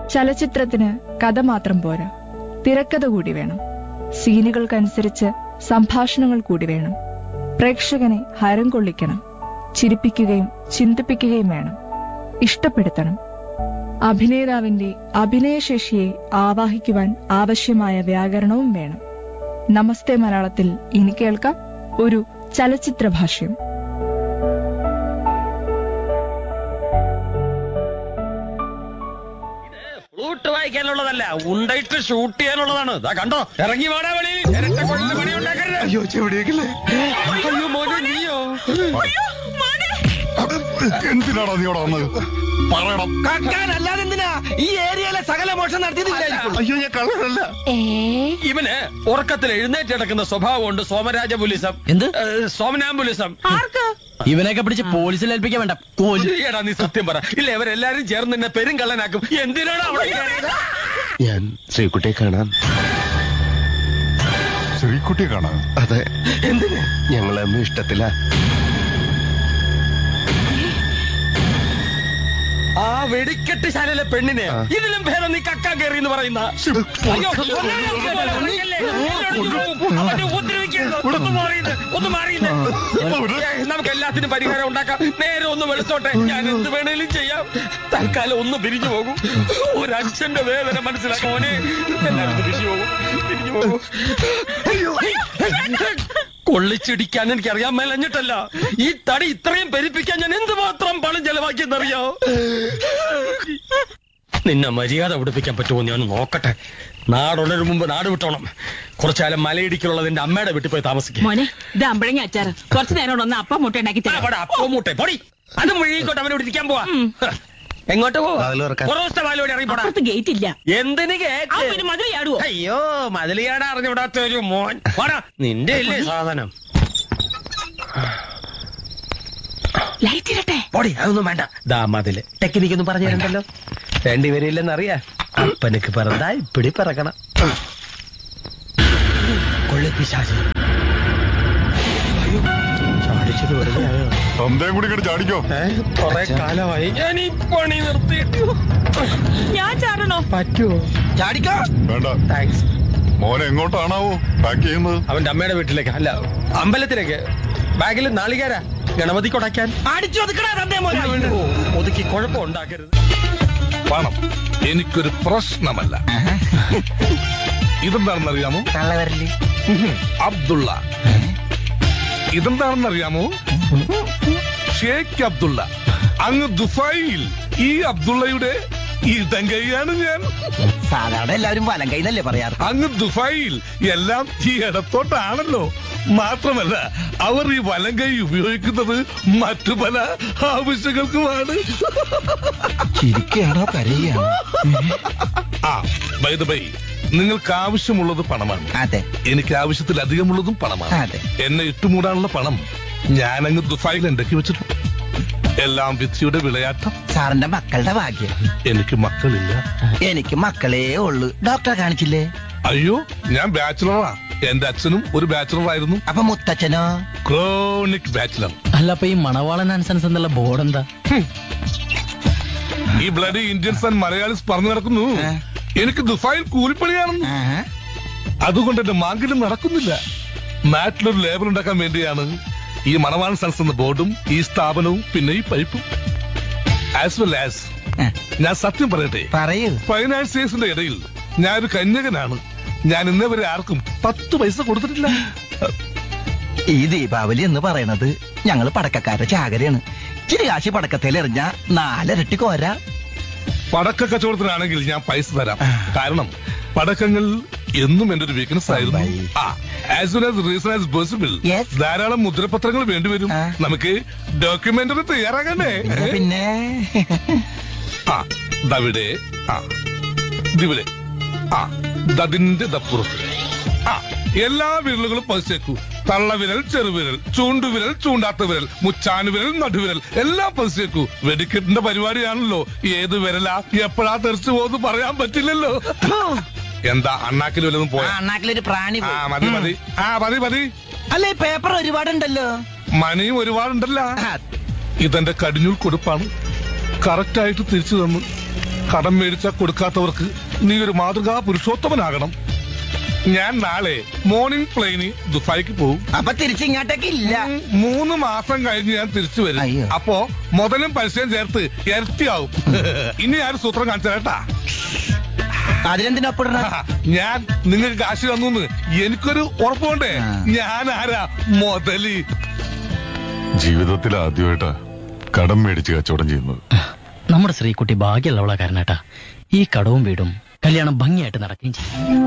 ചലച്ചിത്രത്തിന് കഥ മാത്രം പോരാ തിരക്കഥ കൂടി വേണം സീനുകൾക്കനുസരിച്ച് സംഭാഷണങ്ങൾ കൂടി വേണം പ്രേക്ഷകനെ ഹരം കൊള്ളിക്കണം ചിരിപ്പിക്കുകയും ചിന്തിപ്പിക്കുകയും വേണം ഇഷ്ടപ്പെടുത്തണം അഭിനേതാവിന്റെ അഭിനയശേഷിയെ ആവാഹിക്കുവാൻ ആവശ്യമായ വ്യാകരണവും വേണം നമസ്തേ മലയാളത്തിൽ ഇനി കേൾക്കാം ഒരു ചലച്ചിത്ര ഭാഷ്യം ഫ്ലൂട്ട് വായിക്കാനുള്ളതല്ല ഉണ്ടയിട്ട് ഷൂട്ട് ചെയ്യാനുള്ളതാണ് ദാ കണ്ടോ ഇറങ്ങി വാടാ വെളിയിൽ ഇരട്ട കൊള്ളിന് പണി ഉണ്ടാക്കരുത് അയ്യോ ചെവിടേക്കില്ലേ അയ്യോ മോനെ നീയോ എന്തിനാടാ നീ അവിടെ വന്നത് പറയണം കക്കാനല്ലാതെ എന്തിനാ ഈ ഏരിയയിലെ സകല മോഷം നടത്തിയതില്ലായിരിക്കും അയ്യോ ഞാൻ കള്ളനല്ല ഇവന് ഉറക്കത്തിൽ എഴുന്നേറ്റ് കിടക്കുന്ന സ്വഭാവമുണ്ട് സോമരാജ പുലിസം എന്ത്? സോമനാംബുലിസം ഇവനെയൊക്കെ പിടിച്ച് പോലീസിൽ ഏൽപ്പിക്കാൻ വേണ്ട കോലി എടാ നീ സത്യം പറ ഇല്ല ഇവരെല്ലാരും ചേർന്ന് നിന്നെ പെരും കള്ളനാക്കും എന്തിനാണ് അവിടെ കയറിയത്? ഞാൻ ശ്രീകുട്ടിയെ കാണാൻ ശ്രീകുട്ടിയെ കാണാൻ അതെ എന്തിന് ഞങ്ങളൊന്നും ഇഷ്ടത്തില്ല ആ വെടിക്കെട്ട് ശാലയിലെ പെണ്ണിനെ ആ. ഇതിലും ഭേദം നീ കക്കാൻ കയറി എന്ന് പറയുന്ന അയ്യോ, കൊല്ലാൻ പോലെ ഉറങ്ങല്ലേ? അവനെ ഉപദ്രവിക്കരുത്. ഒന്ന് മാറിയത് ഒന്ന് മാറിയത് നമുക്ക് എല്ലാത്തിനും പരിഹാരം ഉണ്ടാക്കാം നേരെ ഒന്ന് വെളുത്തോട്ടെ ഞാൻ എന്ത് വേണേലും ചെയ്യാം തൽക്കാലം ഒന്ന് പിരിഞ്ഞു പോകും ഒരു അച്ഛന്റെ വേദന മനസ്സിലാക്കാം മോനെ എല്ലാവരും ഒന്ന് പിരിഞ്ഞു പോകും പിരിഞ്ഞു പോകും കൊള്ളിച്ചിടിക്കാൻ എനിക്ക് അറിയാൻ മേലഞ്ഞിട്ടല്ല ഈ തടി ഇത്രയും പെരിപ്പിക്കാൻ ഞാൻ എന്തുമാത്രം പണം ചെലവാക്കിയെന്നറിയോ നിന്നെ മര്യാദ ഉടുപ്പിക്കാൻ പറ്റുമോ ഞാൻ നോക്കട്ടെ നാടുണരും മുമ്പ് നാട് വിട്ടോണം കുറച്ചുകാലം മലയിടിക്കുള്ളത് എന്റെ അമ്മയുടെ വീട്ടിൽ പോയി താമസിക്കും മോനെ ഇത് അമ്പഴങ്ങ അച്ചാറ് കുറച്ചു നേരം കൊണ്ട് ഒന്ന് അപ്പം മുട്ട ഉണ്ടാക്കി തരാം അപ്പോ മൂട്ടെ പൊടി അത് മുഴുകിക്കോട്ടെ അവനോട് ഇരിക്കാൻ പോവാ എങ്ങോട്ട് പോവാ വാതില് തുറക്കാൻ. ഒരു ദിവസത്തെ വാലോടെ ഇറങ്ങി പോടാ അപ്പുറത്ത് ഗേറ്റ് ഇല്ല എന്തിന് ആ കേക്ക് പിന്നെ മധുര ആടുവോ അയ്യോ മതിലിയാട് അറിഞ്ഞുവിടാത്ത ഒരു മോൻ പോടാ നിന്റെ ഇല്ലേ സാധനം ലൈറ്റ് ഇരട്ടെ പൊടി അതൊന്നും വേണ്ട ദാ മതില് ടെക്നിക്ക് ഒന്നും പറഞ്ഞു തരണ്ടല്ലോ വേണ്ടി വരില്ലെന്നറിയാ അപ്പനക്ക് പറന്നാ ഇപ്പിടി പറക്കണം കൊള്ളിപ്പിശാചി അയ്യോ, ചാടിച്ചത് വെറുതെ ആയോ തന്തയും കൂടി ഇങ്ങോട്ട് ചാടിക്കോ കൊറേ കാലമായി ഞാൻ ഈ പണി നിർത്തിയിട്ടു ഞാൻ ചാടണോ പറ്റുമോ ചാടിക്കോ വേണ്ട താങ്ക്സ് മോനെ എങ്ങോട്ടാണാവോ പാക്ക് ചെയ്യുന്നത് അവന്റെ അമ്മയുടെ വീട്ടിലേക്ക് അല്ല അമ്പലത്തിലേക്ക് ബാഗിൽ നാളികേര ഗണപതി കൊടക്കാൻ അടിച്ചു ഒതുക്കണ തന്തേ മോനെ ഓ, ഒതുക്കി കുഴപ്പം ഉണ്ടാക്കരുത് പണം എനിക്കൊരു പ്രശ്നമല്ല ഇതെന്താണെന്നറിയാമോ കള്ളവരല് അബ്ദുള്ള ഇതെന്താണെന്നറിയാമോ ഷേഖ് അബ്ദുള്ള അങ്ങ് ദുബായിൽ ഈ അബ്ദുള്ളയുടെ ഇടങ്കൈയാണ് ഞാൻ സാധാരണ എല്ലാവരും വലം കൈന്നല്ലേ പറയാറ് അങ്ങ് ദുബായിൽ എല്ലാം ഈ ഇടത്തോട്ടാണല്ലോ മാത്രമല്ല അവർ ഈ വലം കൈ ഉപയോഗിക്കുന്നത് മറ്റു പല ആവശ്യങ്ങൾക്കുമാണ് ചിരിക്കുകയാണോ കരയുകയാണോ ആ ബൈ ബൈ നിങ്ങൾക്ക് ആവശ്യമുള്ളത് പണമാണ് അതെ എനിക്ക് ആവശ്യത്തിലധികമുള്ളതും പണമാണ് അതെ. എന്നെ ഇട്ടുമൂടാനുള്ള പണം ഞാനങ്ങ് ദുബായിൽ ഉണ്ടാക്കി വെച്ചിട്ടുണ്ട് എല്ലാം വിധിയുടെ വിളയാട്ടം സാറിന്റെ മക്കളുടെ ഭാഗ്യം എനിക്ക് മക്കളില്ല എനിക്ക് മക്കളേ ഉള്ളു ഡോക്ടറെ കാണിച്ചില്ലേ അയ്യോ ഞാൻ ബാച്ചിലറാ എന്റെ അച്ഛനും ഒരു ബാച്ചിലർ ആയിരുന്നു അപ്പൊ മുത്തച്ഛനോ ക്രോണിക് ബാച്ചിലർ അല്ല അപ്പൊ ഈ മണവാളൻ ആൻസൻസ് എന്നുള്ള ബോർഡ് എന്താ ഈ ബ്ലഡി ഇന്ത്യൻസ് ആൻഡ് മലയാളീസ് പറഞ്ഞു നടക്കുന്നു ഏ? എനിക്ക് ദുബായിൽ കൂലിപ്പണിയാണെന്ന് ആഹാ. അതുകൊണ്ട് എന്റെ മാങ്കിലും നടക്കുന്നില്ല നാട്ടിലൊരു ലേബർ ഉണ്ടാക്കാൻ വേണ്ടിയാണ് ഈ മണവാൻ സൺസ് എന്ന ബോർഡും ഈ സ്ഥാപനവും പിന്നെ ഈ പൈപ്പും ആസ് വെൽ ആസ് ഏ, ഞാൻ സത്യം പറയട്ടെ പറയൂ ഫൈനാൻസിയേഴ്സിന്റെ ഇടയിൽ ഞാനൊരു കന്യകനാണ് ഞാൻ ഇന്നേ വരെ ആർക്കും പത്ത് പൈസ കൊടുത്തിട്ടില്ല ഈ ദീപാവലി എന്ന് പറയണത് ഞങ്ങള് പടക്കക്കാരുടെ ചാകരയാണ് ചിരി കാശി പടക്കത്തിൽ എറിഞ്ഞ നാലരട്ടി കോര പടക്ക കച്ചവടത്തിനാണെങ്കിൽ ഞാൻ പൈസ തരാം കാരണം പടക്കങ്ങൾ എന്നും എന്റെ ഒരു വീക്ക്നെസ് ആയിരുന്നു അമ്മായി. ആ as well as reason as possible Yes. ധാരാളം മുദ്രപത്രങ്ങൾ വേണ്ടിവരും ആ. നമുക്ക് ഡോക്യുമെന്ററി തയ്യാറാകണ്ടേ എന്നാ പിന്നെ ആ ദവിടെ ആ ദിവിടെ ആ ദതിന്റെ ദപ്പുറത്ത് ആ എല്ലാ വിരലുകളും പതിച്ചേക്കൂ തള്ളവിരൽ ചെറുവിരൽ ചൂണ്ടുവിരൽ ചൂണ്ടാത്ത വിരൽ മുച്ചാനുവിരൽ നടുവിരൽ എല്ലാം പതിച്ചേക്കൂ വെടിക്കെട്ടിന്റെ പരിപാടിയാണല്ലോ ഏത് വിരലാ എപ്പോഴാ തെറിച്ചു പോകുന്നു പറയാൻ പറ്റില്ലല്ലോ എന്താ അണ്ണാക്കിൽ വല്ലതും പോയാ അണ്ണാക്കിലൊരു പ്രാണി ആ പോയി. മതി മതി ആ മതി മതി അല്ല ഈ പേപ്പർ ഒരുപാടുണ്ടല്ലോ മണിയും ഒരുപാടുണ്ടല്ലോ ആ, ഇതെന്റെ കടിഞ്ഞൂൽ കൊടുപ്പാണ് കറക്റ്റ് ആയിട്ട് തിരിച്ചു തന്നു കടം മേടിച്ച കൊടുക്കാത്തവർക്ക് നീ ഒരു മാതൃകാ പുരുഷോത്തമനാകണം ഞാൻ നാളെ മോർണിംഗ് പ്ലെയിന് ദുബായിക്ക് പോകും അപ്പൊ തിരിച്ചിങ്ങോട്ടേക്ക് ഇല്ല ഉം, മൂന്ന് മാസം കഴിഞ്ഞ് ഞാൻ തിരിച്ചു വരും അയ്യോ. അപ്പോ മുതലും പലിശയും ചേർത്ത് ഇരട്ടിയാവും ഇനി ഞാൻ സൂത്രം കാണിച്ചു കേട്ടാ അതിനെന്തിനൊപ്പിടണ ഞാൻ നിങ്ങൾക്ക് കാശ് തന്നു എനിക്കൊരു ഉറപ്പുണ്ടേ ആ. ഞാൻ ആരാ മുതല് ജീവിതത്തിൽ ആദ്യമായിട്ടാ കടം മേടിച്ച് കച്ചവടം ചെയ്യുന്നത് നമ്മുടെ ശ്രീകുട്ടി ഭാഗ്യമുള്ളവളെ കാരണേട്ടാ ഈ കടവും വീടും കല്യാണം ഭംഗിയായിട്ട് നടക്കുകയും ചെയ്യും